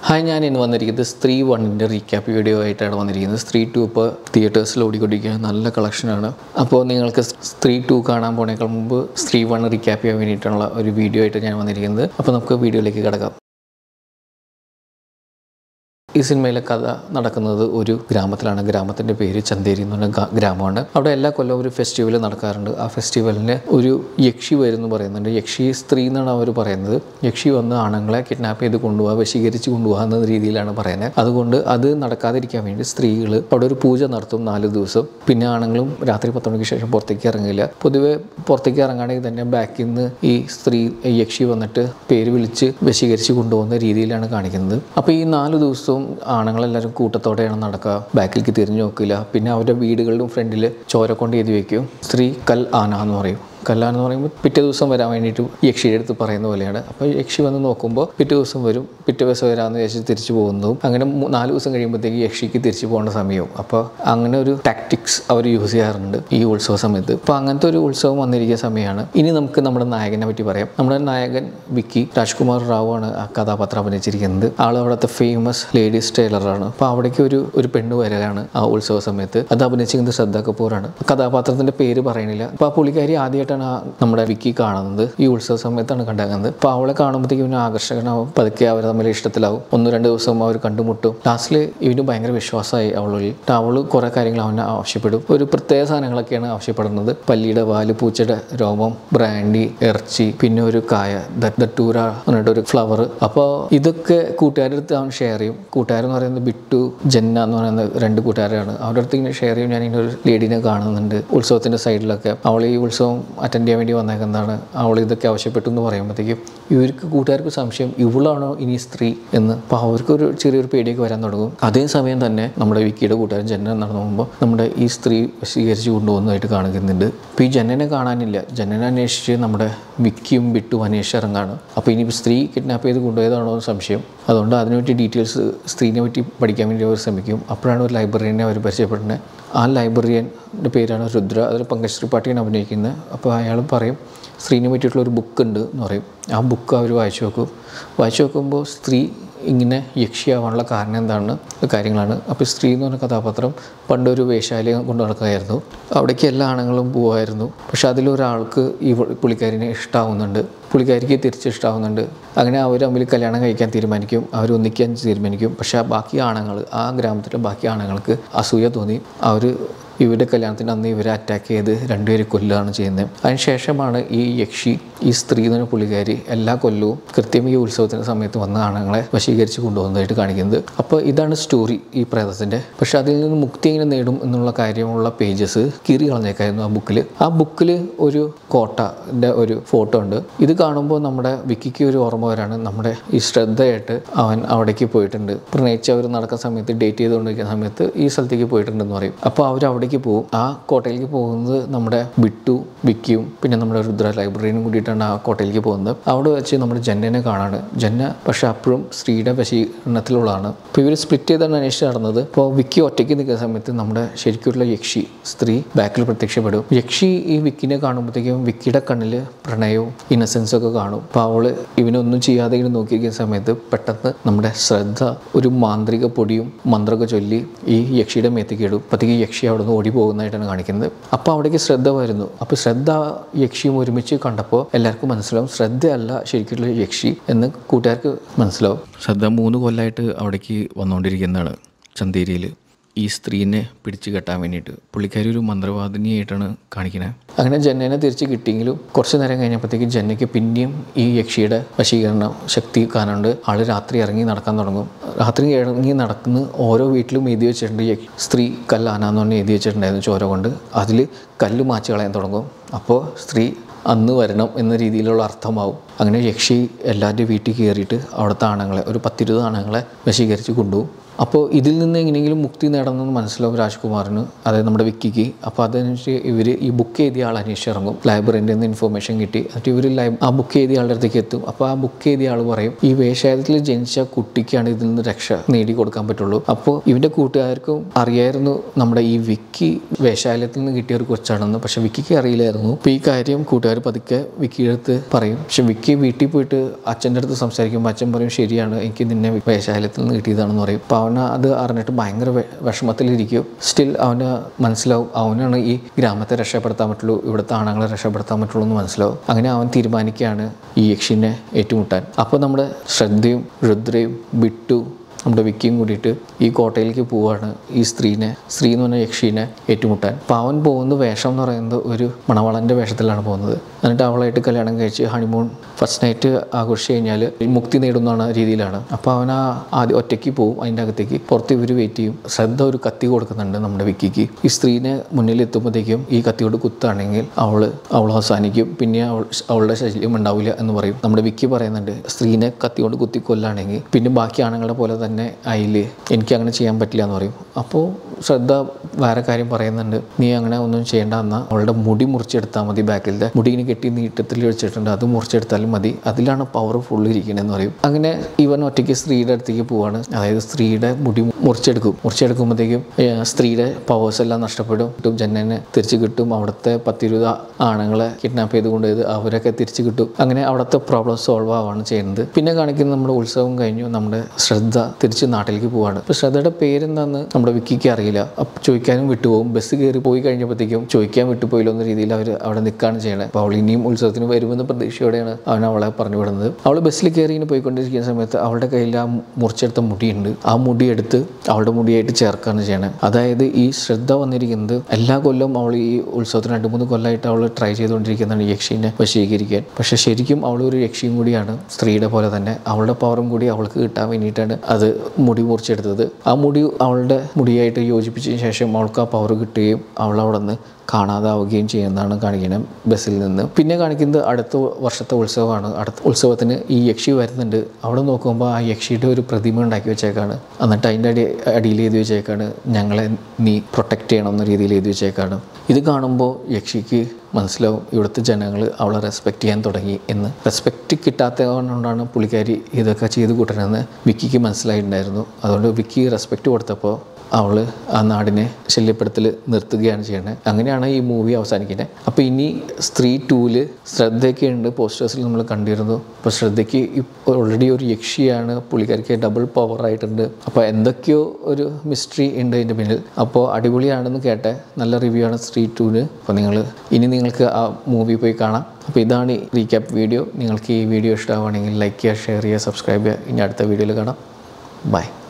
hi ഞാൻ ഇന്ന് വന്നിരിക്കുന്നത് സ്ത്രീ വണ്ണിൻ്റെ റീക്യാപ്പ് വീഡിയോ ആയിട്ടാണ് വന്നിരിക്കുന്നത് സ്ത്രീ ടു ഇപ്പോൾ തിയേറ്റേഴ്സിൽ ഓടിക്കൊണ്ടിരിക്കുന്ന നല്ല കളക്ഷനാണ് അപ്പോൾ നിങ്ങൾക്ക് സ്ത്രീ ടു കാണാൻ പോണേക്കാൾ മുമ്പ് സ്ത്രീ വൺ റീക്യാപ്പ് ചെയ്യാൻ വേണ്ടിയിട്ടുള്ള ഒരു വീഡിയോ ആയിട്ട് ഞാൻ വന്നിരിക്കുന്നത് അപ്പോൾ നമുക്ക് വീഡിയോയിലേക്ക് കിടക്കാം ഈ സിനിമയിലെ കഥ നടക്കുന്നത് ഒരു ഗ്രാമത്തിലാണ് ഗ്രാമത്തിൻ്റെ പേര് ചന്തേരി എന്ന് പറഞ്ഞ ഗ- ഗ്രാമമാണ് അവിടെ എല്ലാ കൊല്ലവും ഒരു ഫെസ്റ്റിവൽ നടക്കാറുണ്ട് ആ ഫെസ്റ്റിവലിന് ഒരു യക്ഷി വരുന്നു പറയുന്നുണ്ട് യക്ഷി സ്ത്രീ എന്നാണ് അവർ പറയുന്നത് യക്ഷി വന്ന് ആണുങ്ങളെ കിഡ്നാപ്പ് ചെയ്ത് കൊണ്ടുപോകുക വശീകരിച്ച് കൊണ്ടുപോകുക എന്ന രീതിയിലാണ് പറയുന്നത് അതുകൊണ്ട് അത് നടക്കാതിരിക്കാൻ വേണ്ടി സ്ത്രീകൾ അവിടെ ഒരു പൂജ നടത്തും നാല് ദിവസം പിന്നെ ആണുങ്ങളും രാത്രി പത്ത് മണിക്ക് ശേഷം പുറത്തേക്ക് ഇറങ്ങില്ല പൊതുവെ പുറത്തേക്ക് ഇറങ്ങുകയാണെങ്കിൽ തന്നെ ബാക്കിൽ നിന്ന് ഈ സ്ത്രീ ഈ യക്ഷി വന്നിട്ട് പേര് വിളിച്ച് വശീകരിച്ച് കൊണ്ടുപോകുന്ന രീതിയിലാണ് കാണിക്കുന്നത് അപ്പോൾ ഈ നാല് ദിവസവും ആണുങ്ങളെല്ലാവരും കൂട്ടത്തോടെയാണ് നടക്കുക ബാക്കിലേക്ക് തിരിഞ്ഞു നോക്കില്ല പിന്നെ അവരുടെ വീടുകളിലും ഫ്രണ്ടിൽ ചോര കൊണ്ട് എഴുതി വയ്ക്കും സ്ത്രീ കൽ ആന എന്ന് പറയും കല്ലാന്ന് പറയുമ്പോൾ പിറ്റേ ദിവസം വരാൻ വേണ്ടിയിട്ട് യക്ഷിയുടെ അടുത്ത് പറയുന്ന പോലെയാണ് അപ്പോൾ യക്ഷി വന്ന് നോക്കുമ്പോൾ പിറ്റേ ദിവസം വരും പിറ്റേ ദിവസം വരാമെന്ന് വിചാരിച്ച് തിരിച്ചു പോകുന്നതും അങ്ങനെ മൂ- നാല് ദിവസം കഴിയുമ്പോഴത്തേക്ക് യക്ഷിക്ക് തിരിച്ചു പോകേണ്ട സമയവും അപ്പോൾ അങ്ങനെ ഒരു ടാക്ടിക്സ് അവർ യൂസ് ചെയ്യാറുണ്ട് ഈ ഉത്സവ സമയത്ത് അപ്പോൾ അങ്ങനത്തെ ഒരു ഉത്സവം വന്നിരിക്കുന്ന സമയമാണ് ഇനി നമുക്ക് നമ്മുടെ നായകനെ പറ്റി പറയാം നമ്മുടെ നായകൻ വിക്കി രാജ്കുമാർ റാവു ആണ് ആ കഥാപാത്രം അഭിനയിച്ചിരിക്കുന്നത് ആൾ അവിടുത്തെ ഫേമസ് ലേഡീസ് ടൈലറാണ് അപ്പോൾ അവിടേക്ക് ഒരു ഒരു പെണ്ണ് വരികയാണ് ആ ഉത്സവ സമയത്ത് അത് അഭിനയിച്ചിരിക്കുന്നത് ശ്രദ്ധ കപൂറാണ് കഥാപാത്രത്തിന്റെ പേര് പറയുന്നില്ല അപ്പോൾ ആ പുള്ളിക്കാരി ആദ്യമായിട്ടാണ് ആ നമ്മുടെ വിക്കി കാണുന്നത് ഈ ഉത്സവ സമയത്താണ് കണ്ടാകുന്നത് അപ്പോൾ അവളെ കാണുമ്പോഴത്തേക്കും ഇവന് ആകർഷകനാവും പതുക്കെ അവർ തമ്മിൽ ഇഷ്ടത്തിലാവും ഒന്ന് രണ്ട് ദിവസം അവർ കണ്ടുമുട്ടും ലാസ്റ്റിൽ ഇവന് ഭയങ്കര വിശ്വാസമായി അവളിൽ അവൾ കുറേ കാര്യങ്ങൾ അവനെ ആവശ്യപ്പെടും ഒരു പ്രത്യേക സാധനങ്ങളൊക്കെയാണ് ആവശ്യപ്പെടുന്നത് പല്ലിയുടെ വാല് പൂച്ചയുടെ രോമം ബ്രാൻഡി ഇറച്ചി പിന്നെ ഒരു കായ ദട്ടൂര എന്നിട്ട് ഒരു ഫ്ലവർ അപ്പോൾ ഇതൊക്കെ കൂട്ടുകാരുടെ അടുത്ത് അവൻ ഷെയർ ചെയ്യും കൂട്ടുകാരെന്ന് പറയുന്നത് ബിട്ടു ജന്ന എന്ന് പറയുന്ന രണ്ട് കൂട്ടുകാരാണ് അവരുടെ അടുത്ത് ഇങ്ങനെ ഷെയർ ചെയ്യും ഞാൻ ഇങ്ങനെ ഒരു ലേഡീനെ കാണുന്നുണ്ട് ഉത്സവത്തിൻ്റെ സൈഡിലൊക്കെ അവൾ ഈ ഉത്സവം അറ്റൻഡ് ചെയ്യാൻ വേണ്ടി വന്നേക്കുന്നതാണ് അവൾ ഇതൊക്കെ ആവശ്യപ്പെട്ടു എന്ന് പറയുമ്പോഴത്തേക്കും ഇവർക്ക് കൂട്ടുകാർക്ക് സംശയം ഇവളാണോ ഇനി സ്ത്രീ എന്ന് അപ്പോൾ അവർക്കൊരു ചെറിയൊരു പേടിയൊക്കെ വരാൻ തുടങ്ങും അതേസമയം തന്നെ നമ്മുടെ വിക്കിയുടെ കൂട്ടുകാരൻ ജനന നടന്നു പോകുമ്പോൾ നമ്മുടെ ഈ സ്ത്രീ വശീകരിച്ച് കൊണ്ടുപോകുന്നതായിട്ട് കാണിക്കുന്നുണ്ട് അപ്പോൾ ഈ ജനനെ കാണാനില്ല ജനനെ അന്വേഷിച്ച് നമ്മുടെ വിക്കിയും ബിട്ടും അന്വേഷിച്ച് ഇറങ്ങാണ് അപ്പോൾ ഇനി സ്ത്രീ കിഡ്നാപ്പ് ചെയ്ത് കൊണ്ടുപോയതാണോ എന്ന് സംശയം അതുകൊണ്ട് അതിനെപ്പറ്റി ഡീറ്റെയിൽസ് സ്ത്രീനെ പറ്റി പഠിക്കാൻ വേണ്ടി അവർ ശ്രമിക്കും അപ്പോഴാണ് ഒരു ലൈബ്രറിയനെ അവർ പരിചയപ്പെടുന്നത് ആ ലൈബ്രറിയൻ്റെ പേരാണ് രുദ്ര അതിൽ പങ്കജ് ത്രിപാഠിയാണ് അഭിനയിക്കുന്നത് അപ്പോൾ അയാൾ പറയും സ്ത്രീനെ പറ്റിയിട്ടുള്ള ഒരു ബുക്ക് ഉണ്ട് എന്ന് പറയും ആ ബുക്ക് അവർ വായിച്ചു നോക്കും വായിച്ചു നോക്കുമ്പോൾ സ്ത്രീ ഇങ്ങനെ യക്ഷിയാവാനുള്ള കാരണം എന്താണ് കാര്യങ്ങളാണ് അപ്പോൾ സ്ത്രീ എന്ന് പറഞ്ഞ കഥാപാത്രം പണ്ടൊരു വേശ്യാലയം കൊണ്ട് നടക്കുകയായിരുന്നു അവിടേക്ക് എല്ലാ ആണുങ്ങളും പോവായിരുന്നു പക്ഷെ അതിലൊരാൾക്ക് ഈ പുള്ളിക്കാരിനെ ഇഷ്ടാവുന്നുണ്ട് പുള്ളിക്കാരിക്ക് തിരിച്ചിഷ്ടാവുന്നുണ്ട് അങ്ങനെ അവർ തമ്മിൽ കല്യാണം കഴിക്കാൻ തീരുമാനിക്കും അവർ ഒന്നിക്കാൻ തീരുമാനിക്കും പക്ഷേ ആ ബാക്കി ആണുങ്ങൾ ആ ഗ്രാമത്തിലെ ബാക്കി ആണുങ്ങൾക്ക് അസൂയ തോന്നി അവർ ഇവരുടെ കല്യാണത്തിന് അന്ന് ഇവരെ അറ്റാക്ക് ചെയ്ത് രണ്ടുപേരെ കൊല്ലുകയാണ് ചെയ്യുന്നത് അതിനുശേഷമാണ് ഈ യക്ഷി ഈ സ്ത്രീ എന്ന് പറഞ്ഞ പുള്ളിക്കാരി എല്ലാ കൊല്ലവും കൃത്യം ഈ ഉത്സവത്തിൻ്റെ സമയത്ത് വന്ന ആണുങ്ങളെ വശീകരിച്ച് കൊണ്ടുപോകുന്നതായിട്ട് കാണിക്കുന്നത് അപ്പോൾ ഇതാണ് സ്റ്റോറി ഈ പ്രേതത്തിൻ്റെ പക്ഷെ അതിൽ നിന്ന് മുക്തി എങ്ങനെ നേടും എന്നുള്ള കാര്യമുള്ള പേജസ് കീറി കളഞ്ഞേക്കായിരുന്നു ആ ബുക്കിൽ ആ ബുക്കിൽ ഒരു കോട്ടൻ്റെ ഒരു ഫോട്ടോ ഉണ്ട് ഇത് കാണുമ്പോൾ നമ്മുടെ വിക്കിക്ക് ഒരു ഓർമ്മ വരാണ് നമ്മുടെ ഈ ശ്രദ്ധയായിട്ട് അവൻ അവിടേക്ക് പോയിട്ടുണ്ട് പ്രണയിച്ച് അവർ നടക്കുന്ന സമയത്ത് ഡേറ്റ് ചെയ്തുകൊണ്ടിരിക്കുന്ന സമയത്ത് ഈ സ്ഥലത്തേക്ക് പോയിട്ടുണ്ടെന്ന് പറയും അപ്പോൾ അവർ അവിടേക്ക് പോകും ആ കോട്ടയിലേക്ക് പോകുന്നത് നമ്മുടെ ബിട്ടു വിക്കിയും പിന്നെ നമ്മുടെ രുദ്ര ലൈബ്രറിയും കൂടിയിട്ടാണ് ആ കോട്ടയിലേക്ക് പോകുന്നത് അവിടെ വെച്ച് നമ്മുടെ ജന്നനെ കാണാണ് ജന്ന പക്ഷെ അപ്പോഴും സ്ത്രീയുടെ വശീകരണത്തിലുള്ളതാണ് അപ്പോൾ ഇവർ സ്പ്ലിറ്റ് ചെയ്താണ് അന്വേഷിച്ച് നടന്നത് അപ്പോൾ വിക്കി ഒറ്റയ്ക്ക് നിൽക്കുന്ന സമയത്ത് നമ്മുടെ ശരിക്കുള്ള യക്ഷി സ്ത്രീ ബാക്കിൽ പ്രത്യക്ഷപ്പെടും യക്ഷി ഈ വിക്കിനെ കാണുമ്പോഴത്തേക്കും വിക്കിയുടെ കണ്ണിൽ പ്രണയവും ഇന്നസെൻസും ഒക്കെ കാണും അപ്പോൾ അവള് ഇവനൊന്നും ചെയ്യാതെ ഇങ്ങനെ നോക്കിയിരിക്കുന്ന സമയത്ത് പെട്ടെന്ന് നമ്മുടെ ശ്രദ്ധ ഒരു മാന്ത്രിക പൊടിയും മന്ത്രമൊക്കെ ചൊല്ലി ഈ യക്ഷിയുടെ മേത്തേക്ക് ഇടും അപ്പോഴത്തേക്ക് യക്ഷി അവിടെ നിന്ന് ഓടി പോകുന്നതായിട്ടാണ് കാണിക്കുന്നത് അപ്പോൾ അവിടേക്ക് ശ്രദ്ധ വരുന്നു അപ്പോൾ ശ്രദ്ധ യക്ഷിയും ഒരുമിച്ച് കണ്ടപ്പോൾ എല്ലാവർക്കും മനസ്സിലാവും ശ്രദ്ധയല്ല ശരിക്കുള്ള യക്ഷി എന്ന് കൂട്ടുകാർക്ക് മനസ്സിലാവും ശ്രദ്ധ മൂന്ന് കൊല്ലമായിട്ട് അവിടേക്ക് വന്നുകൊണ്ടിരിക്കുന്നതാണ് ചന്തേരിയിൽ ഈ സ്ത്രീനെ പിടിച്ചു കെട്ടാൻ വേണ്ടിയിട്ട് പുള്ളിക്കാരി ഒരു മന്ത്രവാദിനിയായിട്ടാണ് കാണിക്കുന്നത് അങ്ങനെ ജന്നനെ തിരിച്ച് കിട്ടിയെങ്കിലും കുറച്ച് നേരം കഴിഞ്ഞപ്പോഴത്തേക്ക് ജന്നയ്ക്ക് പിന്നെയും ഈ യക്ഷിയുടെ വശീകരണ ശക്തി കാണാണ്ട് ആൾ രാത്രി ഇറങ്ങി നടക്കാൻ തുടങ്ങും രാത്രി ഇറങ്ങി നടക്കുന്ന ഓരോ വീട്ടിലും എഴുതി വെച്ചിട്ടുണ്ട് യക്ഷി- സ്ത്രീ കല്ലാനാന്ന് പറഞ്ഞ് എഴുതി വെച്ചിട്ടുണ്ടായിരുന്നു ചോര കൊണ്ട് അതിൽ കല്ല് മാച്ച് കളയാൻ തുടങ്ങും അപ്പോൾ സ്ത്രീ അന്ന് വരണം എന്ന രീതിയിലുള്ള അർത്ഥമാവും അങ്ങനെ യക്ഷി എല്ലാവരുടെയും വീട്ടിൽ കയറിയിട്ട് അവിടുത്തെ ആണുങ്ങളെ ഒരു പത്തിരുപത് ആണുങ്ങളെ വശീകരിച്ച് കൊണ്ടുപോകും അപ്പോൾ ഇതിൽ നിന്ന് എങ്ങനെയെങ്കിലും മുക്തി നേടണമെന്ന് മനസ്സിലാവും രാജ്കുമാറിന് അതായത് നമ്മുടെ വിക്കിക്ക് അപ്പോൾ അതനുസരിച്ച് ഇവർ ഈ ബുക്ക് എഴുതിയ ആൾ അന്വേഷിച്ചിറങ്ങും ലൈബ്രറിൻ്റെ നിന്ന് ഇൻഫർമേഷൻ കിട്ടി എന്നിട്ട് ഇവർ ലൈബ് ആ ബുക്ക് എഴുതിയ ആളുടെ അടുത്തേക്ക് എത്തും അപ്പോൾ ആ ബുക്ക് എഴുതിയ ആൾ പറയും ഈ വേഷായത്തിൽ ജനിച്ച കുട്ടിക്കാണ് ഇതിൽ നിന്ന് രക്ഷ നേടി കൊടുക്കാൻ പറ്റുള്ളൂ അപ്പോൾ ഇവൻ്റെ കൂട്ടുകാർക്കും അറിയായിരുന്നു നമ്മുടെ ഈ വിക്കി വേഷാലയത്തിൽ നിന്ന് കിട്ടിയ ഒരു കൊച്ചാണെന്ന് പക്ഷെ വിക്കിക്ക് അറിയില്ലായിരുന്നു അപ്പോൾ ഈ കാര്യം കൂട്ടുകാർ പതുക്കെ വിക്കിയുടെ അടുത്ത് പറയും പക്ഷെ വിക്കി വിക്കി വീട്ടിൽ പോയിട്ട് അച്ഛൻ്റെ അടുത്ത് സംസാരിക്കുമ്പോൾ അച്ഛൻ പറയും ശരിയാണ് എനിക്ക് നിന്നെ വേശാലയത്തിൽ നിന്ന് കിട്ടിയതാണെന്ന് പറയും അപ്പോൾ അവന് അത് അറിഞ്ഞിട്ട് ഭയങ്കര വെ- വിഷമത്തിലിരിക്കും സ്റ്റിൽ അവന് മനസ്സിലാവും അവനാണ് ഈ ഗ്രാമത്തെ രക്ഷപ്പെടുത്താൻ പറ്റുള്ളൂ ഇവിടുത്തെ ആണുങ്ങളെ രക്ഷപ്പെടുത്താൻ പറ്റുള്ളൂ എന്ന് മനസ്സിലാവും അങ്ങനെ അവൻ തീരുമാനിക്കുകയാണ് ഈ യക്ഷിനെ ഏറ്റുമുട്ടാൻ അപ്പോൾ നമ്മുടെ ശ്രദ്ധയും രുദ്രയും ബിട്ടു നമ്മുടെ വിക്കിയും കൂടിയിട്ട് ഈ കോട്ടയിലേക്ക് പോവാണ് ഈ സ്ത്രീനെ സ്ത്രീ എന്ന് പറഞ്ഞ യക്ഷീനെ ഏറ്റുമുട്ടാൻ അപ്പോൾ അവൻ പോകുന്ന വേഷം എന്ന് പറയുന്നത് ഒരു മണവളൻ്റെ വേഷത്തിലാണ് പോകുന്നത് എന്നിട്ട് അവളായിട്ട് കല്യാണം കഴിച്ച് ഹണിമൂൺ ഫസ്റ്റ് നൈറ്റ് ആഘോഷിച്ച് കഴിഞ്ഞാൽ മുക്തി നേടുന്ന രീതിയിലാണ് അപ്പോൾ അവൻ ആ ആദ്യം ഒറ്റയ്ക്ക് പോകും അതിൻ്റെ അകത്തേക്ക് പുറത്ത് ഇവർ വെയിറ്റ് ചെയ്യും ശ്രദ്ധ ഒരു കത്തി കൊടുക്കുന്നുണ്ട് നമ്മുടെ വിക്കിക്ക് ഈ സ്ത്രീനെ മുന്നിൽ എത്തുമ്പോഴത്തേക്കും ഈ കത്തിയോട് കുത്താണെങ്കിൽ അവൾ അവൾ അവസാനിക്കും പിന്നെ അവൾ അവളുടെ ശല്യം ഉണ്ടാവില്ല എന്ന് പറയും നമ്മുടെ വിക്കി പറയുന്നുണ്ട് സ്ത്രീനെ കത്തിയോട് കുത്തി കൊല്ലാണെങ്കിൽ പിന്നെ ബാക്കി ആണുങ്ങളുടെ പോലെ തന്നെ അതിൽ എനിക്ക് അങ്ങനെ ചെയ്യാൻ പറ്റില്ല എന്ന് പറയും അപ്പോൾ ശ്രദ്ധ വേറെ കാര്യം പറയുന്നുണ്ട് നീ അങ്ങനെ ഒന്നും ചെയ്യേണ്ട എന്നാൽ അവളുടെ മുടി മുറിച്ചെടുത്താൽ മതി ബാക്കിലത്തെ മുടി ഇങ്ങനെ കെട്ടി നീട്ടത്തിൽ വെച്ചിട്ടുണ്ട് അത് മുറിച്ചെടുത്താലും മതി അതിലാണ് പവർ ഫുൾ ഇരിക്കണമെന്ന് പറയും അങ്ങനെ ഇവൻ ഒറ്റയ്ക്ക് സ്ത്രീയുടെ അടുത്തേക്ക് പോവാണ് അതായത് സ്ത്രീയുടെ മുടി മുറിച്ചെടുക്കും മുറിച്ചെടുക്കുമ്പോഴത്തേക്കും ഏഹ്, സ്ത്രീയുടെ പവേഴ്സ് എല്ലാം നഷ്ടപ്പെടും കിട്ടും ജനനെ തിരിച്ചു കിട്ടും അവിടുത്തെ പത്തിരുപത് ആണുങ്ങളെ കിഡ്നാപ്പ് ചെയ്ത് കൊണ്ടുപോയത് അവരൊക്കെ തിരിച്ചു കിട്ടും അങ്ങനെ അവിടുത്തെ പ്രോബ്ലം സോൾവ് ആവാണ് ചെയ്യുന്നത് പിന്നെ കാണിക്കുന്ന നമ്മുടെ ഉത്സവം കഴിഞ്ഞു നമ്മുടെ ശ്രദ്ധ തിരിച്ച് നാട്ടിലേക്ക് പോവാണ് അപ്പോൾ ശ്രദ്ധയുടെ പേരെന്താന്ന് നമ്മുടെ വിക്കിക്ക് അറിയില്ല അപ്പോൾ ചോദിക്കാനും വിട്ടുപോകും ബസ് കയറി പോയി കഴിഞ്ഞപ്പോഴത്തേക്കും ചോദിക്കാൻ വിട്ടുപോയില്ലോ എന്ന രീതിയിൽ അവർ അവിടെ നിൽക്കുകയാണ് ചെയ്യണത് അപ്പോൾ അവൾ ഇനിയും ഉത്സവത്തിന് വരുമെന്ന പ്രതീക്ഷയോടെയാണ് അവൻ അവളെ പറഞ്ഞു വിടുന്നത് അവൾ ബസ്സിൽ കയറി ഇങ്ങനെ പോയിക്കൊണ്ടിരിക്കുന്ന സമയത്ത് അവളുടെ കയ്യിൽ ആ മുറിച്ചെടുത്ത മുടിയുണ്ട് ആ മുടി എടുത്ത് അവളുടെ മുടിയായിട്ട് ചേർക്കുകയാണ് ചെയ്യണത് അതായത് ഈ ശ്രദ്ധ വന്നിരിക്കുന്നത് എല്ലാ കൊല്ലവും അവൾ ഈ ഉത്സവത്തിന് രണ്ട് മൂന്ന് കൊല്ലമായിട്ട് അവൾ ട്രൈ ചെയ്തുകൊണ്ടിരിക്കുന്നതാണ് ഈ യക്ഷീനെ വശീകരിക്കാൻ പക്ഷേ ശരിക്കും അവൾ ഒരു യക്ഷിയും കൂടിയാണ് സ്ത്രീയുടെ പോലെ തന്നെ അവളുടെ പവറും കൂടി അവൾക്ക് കിട്ടാൻ വേണ്ടിയിട്ടാണ് അത് മുടി മുറിച്ചെടുത്തത് ആ മുടി അവളുടെ മുടിയായിട്ട് യോജിപ്പിച്ചതിന് ശേഷം അവൾക്ക് ആ പവർ കിട്ടുകയും അവൾ അവിടെ നിന്ന് കാണാതാവുകയും ചെയ്യുന്നതാണ് കാണിക്കുന്നത് ബസ്സിൽ നിന്ന് പിന്നെ കാണിക്കുന്നത് അടുത്ത വർഷത്തെ ഉത്സവമാണ് അടുത്ത ഉത്സവത്തിന് ഈ യക്ഷി വരുന്നുണ്ട് അവിടെ നോക്കുമ്പോൾ ആ യക്ഷിയുടെ ഒരു പ്രതിമ ഉണ്ടാക്കി വെച്ചേക്കാണ് എന്നിട്ട് അതിൻ്റെ അടി അടിയിൽ എഴുതി വെച്ചേക്കാണ് ഞങ്ങളെ നീ പ്രൊട്ടക്റ്റ് ചെയ്യണം എന്ന രീതിയിൽ എഴുതി വെച്ചേക്കാണ് ഇത് കാണുമ്പോൾ യക്ഷിക്ക് മനസ്സിലാവും ഇവിടുത്തെ ജനങ്ങൾ അവളെ റെസ്പെക്റ്റ് ചെയ്യാൻ തുടങ്ങി എന്ന് റെസ്പെക്റ്റ് കിട്ടാത്തത് കൊണ്ടാണ് പുള്ളിക്കാരി ഇതൊക്കെ ചെയ്ത് കൂട്ടണമെന്ന് വിക്കിക്ക് മനസ്സിലായിട്ടുണ്ടായിരുന്നു അതുകൊണ്ട് വിക്കി റെസ്പെക്റ്റ് കൊടുത്തപ്പോൾ അവൾ ആ നാടിനെ ശല്യപ്പെടുത്തൽ നിർത്തുകയാണ് ചെയ്യുന്നത് അങ്ങനെയാണ് ഈ മൂവി അവസാനിക്കുന്നത് അപ്പോൾ ഇനി സ്ത്രീ ടൂവിൽ ശ്രദ്ധയൊക്കെ ഉണ്ട് പോസ്റ്റേഴ്സിൽ നമ്മൾ കണ്ടിരുന്നു അപ്പോൾ ശ്രദ്ധയ്ക്ക് ഓൾറെഡി ഒരു യക്ഷിയാണ് പുള്ളിക്കാരിക്ക് ഡബിൾ പവർ ആയിട്ടുണ്ട് അപ്പോൾ എന്തൊക്കെയോ ഒരു മിസ്റ്ററി ഉണ്ട് ഇതിൻ്റെ പിന്നിൽ അപ്പോൾ അടിപൊളിയാണെന്ന് കേട്ടെ നല്ല റിവ്യൂ ആണ് സ്ത്രീ ടൂവിന് അപ്പോൾ നിങ്ങൾ ഇനി നിങ്ങൾക്ക് ആ മൂവി പോയി കാണാം അപ്പോൾ ഇതാണ് ഈ റീക്യാപ്പ് വീഡിയോ നിങ്ങൾക്ക് ഈ വീഡിയോ ഇഷ്ടമാവുകയാണെങ്കിൽ ലൈക്ക് ചെയ്യുക ഷെയർ ചെയ്യുക സബ്സ്ക്രൈബ് ചെയ്യുക ഇനി അടുത്ത വീഡിയോയിൽ കാണാം ബൈ